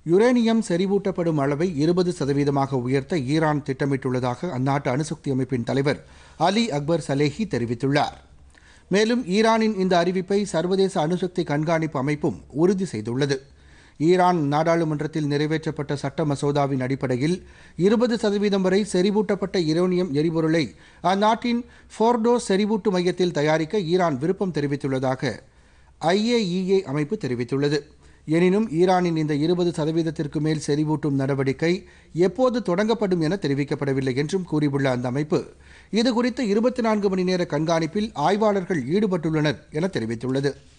uranium செறிவூட்டப்படும் அளவை இருபது சதவீதமாக உயர்த்த ஈரான் திட்டமிட்டுள்ளதாக அந்நாட்டு அணுசக்தி அமைப்பின் தலைவர் அலி அக்பர் சலேஹி தெரிவித்துள்ளார் மேலும் ஈரானின் இந்த அறிவிப்பை சர்வதேச அணுசக்தி கண்காணிப்பு அமைப்பும் உறுதி செய்துள்ளது ஈரான் நாடாளுமன்றத்தில் நிறைவேற்றப்பட்ட சட்ட மசோதாவின் அடிப்படையில் இருபது சதவீதம் வரை செறிவூட்டப்பட்ட யுரேனியம் எரிபொருளை அந்நாட்டின் ஃபோர்டோ செறிவூட்டு மையத்தில் தயாரிக்க ஈரான் விருப்பம் தெரிவித்துள்ளதாக ஐஏஇஏ அமைப்பு தெரிவித்துள்ளது எனினும் ஈரானின் இந்த இருபது சதவீதத்திற்கு மேல் செறிவூட்டும் நடவடிக்கை எப்போது தொடங்கப்படும் என தெரிவிக்கப்படவில்லை என்றும் கூறியுள்ள அந்த அமைப்பு இதுகுறித்து இருபத்தி நான்கு மணி நேர கண்காணிப்பில் ஆய்வாளர்கள் ஈடுபட்டுள்ளனர் என தெரிவித்துள்ளது